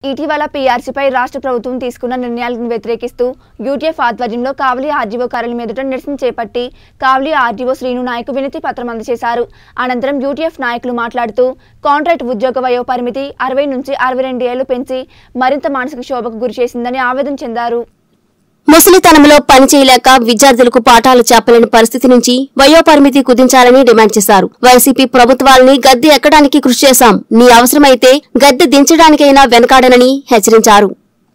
ఇటీవల పీఆర్సీపై రాష్ట్ర ప్రభుత్వం తీసుకున్న నిర్ణయాలను వ్యతిరేకిస్తూ యూటీఎఫ్ ఆధ్వర్యంలో కావలి ఆర్డీఓ కార్యాలయం ఎదుట నిరసన చేపట్టి కావలి ఆర్డీఓ శ్రీను నాయక్ వినతి పత్రం అందజేశారు అనంతరం యూటీఎఫ్ నాయకులు మాట్లాడుతూ కాంట్రాక్ట్ ఉద్యోగ వయో పరిమితి అరవై నుంచి అరవై రెండు ఏళ్లు పెంచి మరింత మానసిక శోభకు గురి చేసిందని ఆవేదన చెందారు ముసలితనంలో పని చేయలేక విద్యార్థులకు పాఠాలు చెప్పలేని పరిస్థితి నుంచి వయోపరిమితి కుదించాలని డిమాండ్ చేశారు వైసీపీ ప్రభుత్వాల్ని గద్దె ఎక్కడానికి కృషి చేశాం నీ అవసరమైతే గద్దె దించడానికైనా వెనకాడనని హెచ్చరించారు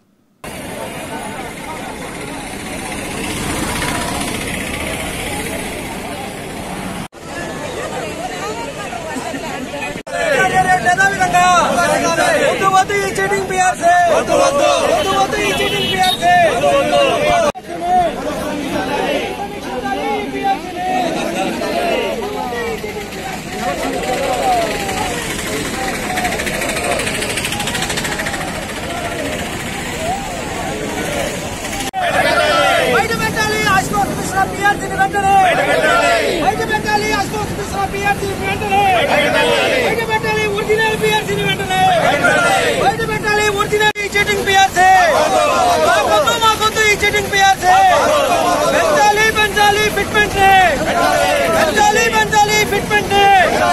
వద్దు వద్దు ఈ చీటింగ్ పిఆర్సీ వద్దు వద్దు వద్దు వద్దు ఈ చీటింగ్ పిఆర్సీ బయట పెట్టాలి ఆశ్వాస మిశ్రా పిఆర్సీని వెంటనే బయట పెట్టాలి ఆశ్వాస మిశ్రా పిఆర్సీని వెంటనే బయట పెట్టాలి ఒరిజినల్ పిఆర్సీని వెంటనే బయట పెట్టాలి ఒరిజినల్ ఈ చీటింగ్ పిఆర్సీ మాకొద్దు మాకొద్దు ఈ చీటింగ్ పిఆర్సీ పెంచాలి పెంచాలి ఫిట్మెంట్ ని పెంచాలి పెంచాలి ఫిట్మెంట్ ని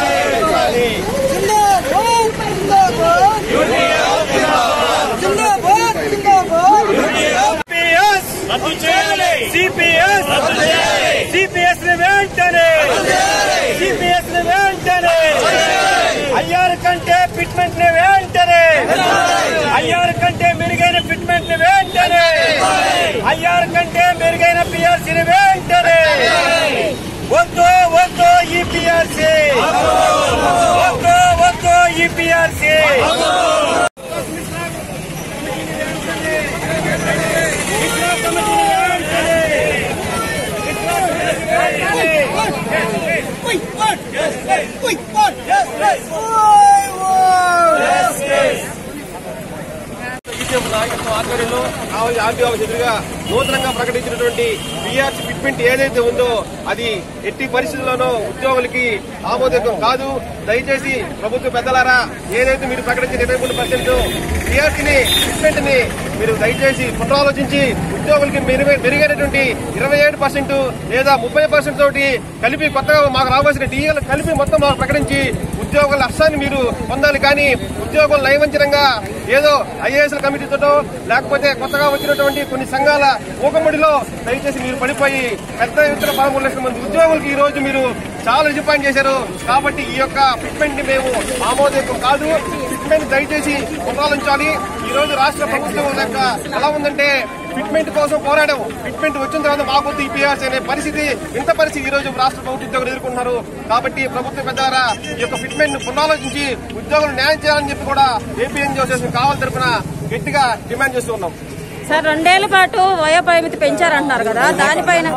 జిందాబాద్ జిందాబాద్ సిపిఎస్ రద్దు చేయాలి సిపిఎస్ రద్దు చేయాలి సిపిఎస్ ని వెంటనే సిపిఎస్ ని వెంటనే అయ్యారు కంటే ఫిట్మెంట్ ని వెంటనే అయ్యారు కంటే మెరుగైన ఫిట్మెంట్ ని వెంటనే అయ్యారు కంటే మెరుగైన పిఆర్సీ ని వెంటనే వద్దు వద్దు ఈ పిఆర్సీ వద్దు వద్దు ఈ పిఆర్సీ ఈసీఎం నాయకత్వం ఆధ్వర్యంలో కావలి ఆర్టీఓ ఎదురుగా నూతనంగా ప్రకటించినటువంటి పిఆర్సీ ఫిట్మెంట్ ఏదైతే ఉందో అది ఎట్టి పరిస్థితుల్లోనూ ఉద్యోగులకి ఆమోదకం కాదు దయచేసి ప్రభుత్వ పెద్దలారా ఏదైతే మీరు ప్రకటించిన ఇరవై మూడు పర్సెంట్ పిఆర్సీని ఫిట్మెంట్ ని మీరు దయచేసి పునరాలోచించి ఉద్యోగులకి మెరుగై- మెరుగైనటువంటి ఇరవై ఏడు పర్సెంట్ లేదా ముప్పై పర్సెంట్ తోటి కలిపి కొత్తగా మాకు రావాల్సిన డిఎల్ కలిపి మొత్తం మాకు ప్రకటించి ఉద్యోగుల నష్టాన్ని మీరు పొందాలి కానీ ఉద్యోగులు నయవంచనంగా ఏదో ఐఏఎస్ కమిటీతో లేకపోతే కొత్తగా వచ్చినటువంటి కొన్ని సంఘాల ఊకముడిలో దయచేసి మీరు పడిపోయి పెద్ద ఎత్తున పదమూడు లక్షల మంది ఉద్యోగులకి ఈ రోజు మీరు చాలా డిపాయింట్ చేశారు కాబట్టి ఈ యొక్క ఫిట్మెంట్ ని మేము ఆమోదకం కాదు ఫిట్మెంట్ దయచేసి పునరాలించాలి ఈ రోజు రాష్ట్ర ప్రభుత్వం యొక్క ఎలా ఉందంటే ఫిట్మెంట్ కోసం పోరాడాం ఫిట్మెంట్ వచ్చిన తర్వాత మాకొద్దు ఈపీఆర్స్ అనే పరిస్థితి ఇంత పరిస్థితి ఈ రోజు రాష్ట్ర ప్రభుత్వ ఉద్యోగులు ఎదుర్కొంటున్నారు కాబట్టి ప్రభుత్వ పెద్దారా ఈ యొక్క ఫిట్మెంట్ ను పునరాలోచించి ఉద్యోగులు న్యాయం చేయాలని చెప్పి కూడా ఏపీఎన్ జోసేషన్ కావాలి తరఫున గట్టిగా డిమాండ్ చేస్తూ ఉన్నాం సార్ రెండేళ్ల పాటు వయో పరిమితి పెంచారంటున్నారు కదా దానిపైన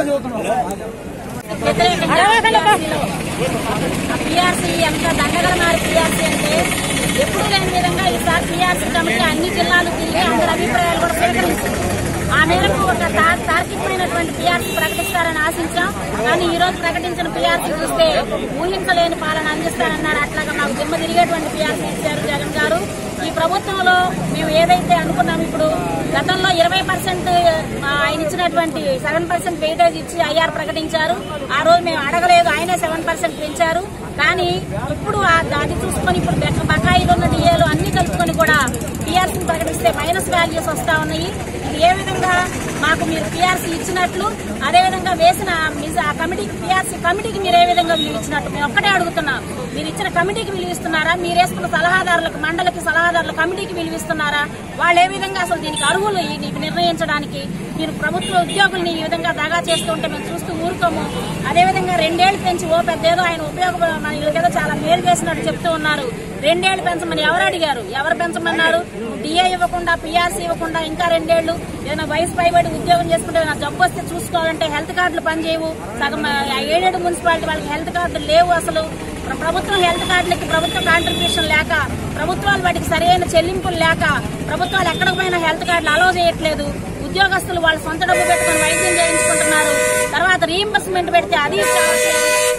పిఆర్సీ ఎంత దండగల మారి పిఆర్సీ అంటే ఎప్పుడు లేని విధంగా ఈసారి పిఆర్సీ కమిటీ అన్ని జిల్లాలు తిరిగి అందరి అభిప్రాయాలు కూడా సేకరించింది ఆ మేరకు ఒక తార్- తార్కికమైనటువంటి పిఆర్సీ ప్రకటిస్తారని ఆశించాం కానీ ఈ రోజు ప్రకటించిన పిఆర్సీ చూస్తే ఊహించలేని పాలన అందిస్తారన్నారు అట్లాగా మాకు దిమ్మ తిరిగేటువంటి పిఆర్సీ ఇచ్చారు జగన్ గారు ఈ ప్రభుత్వంలో మేము ఏదైతే అనుకున్నాం ఇప్పుడు గతంలో ఇరవై పర్సెంట్ ఆయన ఇచ్చినటువంటి సెవెన్ పర్సెంట్ వెయిటేజ్ ఇచ్చి ఐఆర్ ప్రకటించారు ఆ రోజు మేము అడగలేదు ఆయనే సెవెన్ పర్సెంట్ పెంచారు కానీ ఇప్పుడు ఆ- అది చూసుకొని ఇప్పుడు బెక్క- బకాయిలు ఉన్న డిఏలు అన్ని కలుపుకొని కూడా పిఆర్సీని ప్రకటిస్తే మైనస్ వాల్యూస్ వస్తా ఉన్నాయి ఇది ఏ విధంగా మాకు మీరు పిఆర్సీ ఇచ్చినట్లు అదే విధంగా వేసిన మీ- ఆ కమిటీకి పిఆర్సీ కమిటీకి మీరు ఏ విధంగా విలువ ఇచ్చినట్టు మేము ఒక్కటే అడుగుతున్నాం మీరు ఇచ్చిన కమిటీకి విలువ ఇస్తున్నారా మీరు వేసుకున్న సలహాదారులకు మండలికి సలహాదారుల కమిటీకి విలువ ఇస్తున్నారా వాళ్ళు ఏ విధంగా అసలు దీనికి అర్హులు ఇది నిర్ణయించడానికి మీరు ప్రభుత్వ ఉద్యోగుల్ని ఈ విధంగా దగా చేస్తుంటే మేము చూస్తూ ఊరుకోము అదేవిధంగా రెండేళ్లు పెంచి ఓ పెద్ద ఏదో ఆయన ఉపయోగ మన వీళ్ళకేదో చాలా మేలు చేసినట్టు చెప్తూ ఉన్నారు రెండేళ్లు పెంచమని ఎవరు అడిగారు ఎవరు పెంచమన్నారు డిఏ ఇవ్వకుండా పిఆర్సీ ఇవ్వకుండా ఇంకా రెండేళ్లు ఏదైనా వయసు పైబడి ఉద్యోగం చేసుకుంటే ఏదైనా జబ్బు వస్తే చూసుకోవాలంటే హెల్త్ కార్డులు పనిచేయవు సగం ఆ ఏడేడు మున్సిపాలిటీ వాళ్ళకి హెల్త్ కార్డులు లేవు అసలు ప్ర- ప్రభుత్వం హెల్త్ కార్డులకి ప్రభుత్వ కాంట్రిబ్యూషన్ లేక ప్రభుత్వాలు వాటికి సరైన చెల్లింపులు లేక ప్రభుత్వాలు ఎక్కడికి పోయినా హెల్త్ కార్డులు అలో చేయట్లేదు ఉద్యోగస్తులు వాళ్ళ సొంత డబ్బు పెట్టుకుని వైద్యం చేయించుకుంటున్నారు తర్వాత రీఎంబర్స్మెంట్ పెడితే అది చాలట్లేదు.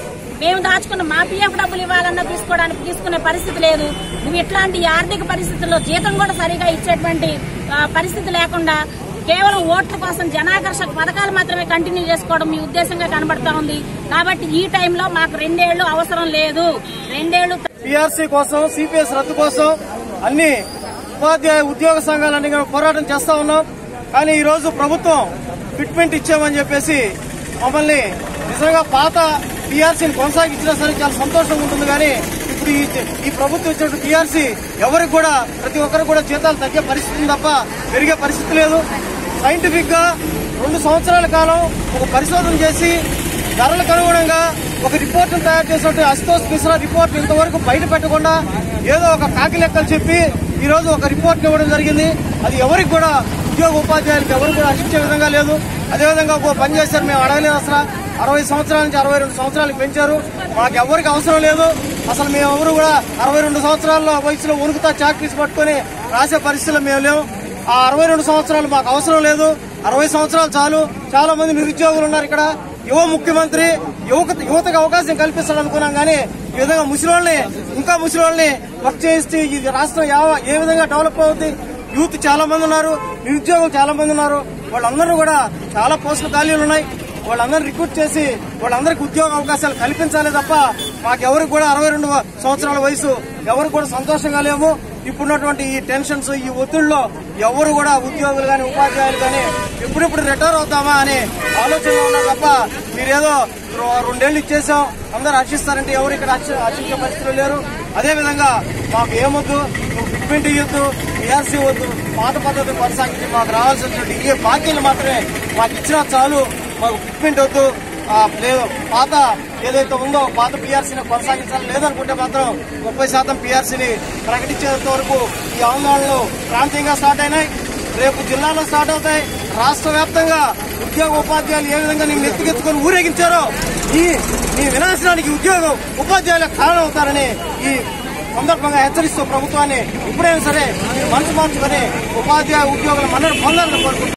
మేము దాచుకున్న మా పిఎఫ్ డబ్బులు ఇవ్వాలన్నా తీసుకోవడానికి తీసుకునే పరిస్థితి లేదు నువ్వు ఇట్లాంటి ఆర్థిక పరిస్థితుల్లో జీతం కూడా సరిగా ఇచ్చేటువంటి ఆ, పరిస్థితి లేకుండా కేవలం ఓట్ల కోసం జనాకర్షక పథకాలు మాత్రమే కంటిన్యూ చేసుకోవడం మీ ఉద్దేశంగా కనబడతా ఉంది కాబట్టి ఈ టైంలో మాకు రెండేళ్లు అవసరం లేదు రెండేళ్లు పిఆర్సీ కోసం సిపిఎస్ రద్దు కోసం అన్ని ఉపాధ్యాయ ఉద్యోగ సంఘాలన్నీ కూడా పోరాటం చేస్తా ఉన్నాం కానీ ఈ రోజు ప్రభుత్వం ఫిట్మెంట్ ఇచ్చామని చెప్పేసి మమ్మల్ని నిజంగా పాత పిఆర్సీని కొనసాగించినా సరే చాలా సంతోషంగా ఉంటుంది కానీ ఇప్పుడు ఈ ఈ ప్రభుత్వం ఇచ్చిన పిఆర్సీ ఎవరికి కూడా ప్రతి ఒక్కరికి కూడా జీతాలు తగ్గే పరిస్థితి ఉంది తప్ప పెరిగే పరిస్థితి లేదు సైంటిఫిక్ గా రెండు సంవత్సరాల కాలం ఒక పరిశోధన చేసి ధరలకు అనుగుణంగా ఒక రిపోర్ట్ తయారు చేసినట్టు అశుతోష్ మిశ్రా రిపోర్ట్ ఇంతవరకు బయట పెట్టకుండా ఏదో ఒక కాకి లెక్కలు చెప్పి ఈ రోజు ఒక రిపోర్ట్ ఇవ్వడం జరిగింది అది ఎవరికి కూడా ఉద్యోగ ఉపాధ్యాయులకు ఎవరు కూడా అందించే విధంగా లేదు అదేవిధంగా ఒక పని చేశారు మేము అడగలేదు అసలు అరవై సంవత్సరాల నుంచి అరవై రెండు సంవత్సరాలకు పెంచారు మాకు ఎవరికి అవసరం లేదు అసలు మేము ఎవరు కూడా అరవై రెండు సంవత్సరాల్లో వయసులో ఉనుకుతా చాక్ పీస్ పట్టుకొని రాసే పరిస్థితుల్లో మేము లేవు ఆ అరవై రెండు సంవత్సరాలు మాకు అవసరం లేదు అరవై సంవత్సరాలు చాలు చాలా మంది నిరుద్యోగులు ఉన్నారు ఇక్కడ యువ ముఖ్యమంత్రి యువక యువతకు అవకాశం కల్పిస్తాడు అనుకున్నాం కానీ ఈ విధంగా ముసలివాళ్ళని ఇంకా ముసలివాళ్ళని వర్క్ చేయిస్తే ఈ రాష్ట్రం యావ- ఏ విధంగా డెవలప్ అవుతుంది యూత్ చాలా మంది ఉన్నారు నిరుద్యోగులు చాలా మంది ఉన్నారు వాళ్ళందరూ కూడా చాలా పోస్టులు ఖాళీలు ఉన్నాయి వాళ్ళందరూ రిక్రూట్ చేసి వాళ్ళందరికీ ఉద్యోగ అవకాశాలు కల్పించాలి తప్ప మాకెవరికి కూడా అరవై రెండు సంవత్సరాల వయసు ఎవరికి కూడా సంతోషంగా లేవు ఇప్పుడున్నటువంటి ఈ టెన్షన్స్ ఈ ఒత్తిడిలో ఎవరు కూడా ఉద్యోగులు గాని ఉపాధ్యాయులు గాని ఎప్పుడెప్పుడు రిటైర్ అవుతామా అనే ఆలోచనలో ఉన్నారు తప్ప మీరేదో రో- రెండేళ్లు ఇచ్చేసాం అందరూ హర్షిస్తారంటే ఎవరు ఇక్కడ హర్ష- హర్షించే పరిస్థితులు లేరు అదే విధంగా మాకు ఏమొద్దు నువ్వు ఫిట్మెంట్ ఇవ్వద్దు పిఆర్సీ వద్దు పాత పద్ధతి కొనసాగించి మాకు రావాల్సినటువంటి ఏ బాకీలు మాత్రమే మాకు ఇచ్చినా చాలు మాకు ఫిట్మెంట్ వద్దు ఆ, లేదు పాత ఏదైతే ఉందో పాత పిఆర్సీని కొనసాగించాలి లేదనుకుంటే మాత్రం ముప్పై శాతం పిఆర్సీని ప్రకటించేంత వరకు ఈ ఆందోళనలు ప్రాంతీయంగా స్టార్ట్ అయినాయి రేపు జిల్లాలో స్టార్ట్ అవుతాయి రాష్ట్ర వ్యాప్తంగా ఉద్యోగ ఉపాధ్యాయులు ఏ విధంగా నేను ఎత్తుకెత్తుకొని ఊరేగించారో ఈ మీ వినాశనానికి ఉద్యోగం ఉపాధ్యాయులు కారణం అవుతారని ఈ సందర్భంగా హెచ్చరిస్తూ ప్రభుత్వాన్ని ఇప్పుడైనా సరే మీరు మనసు మార్చుకొని ఉపాధ్యాయ ఉద్యోగుల మన్నను పొందాలని కోరుకుంటున్నాను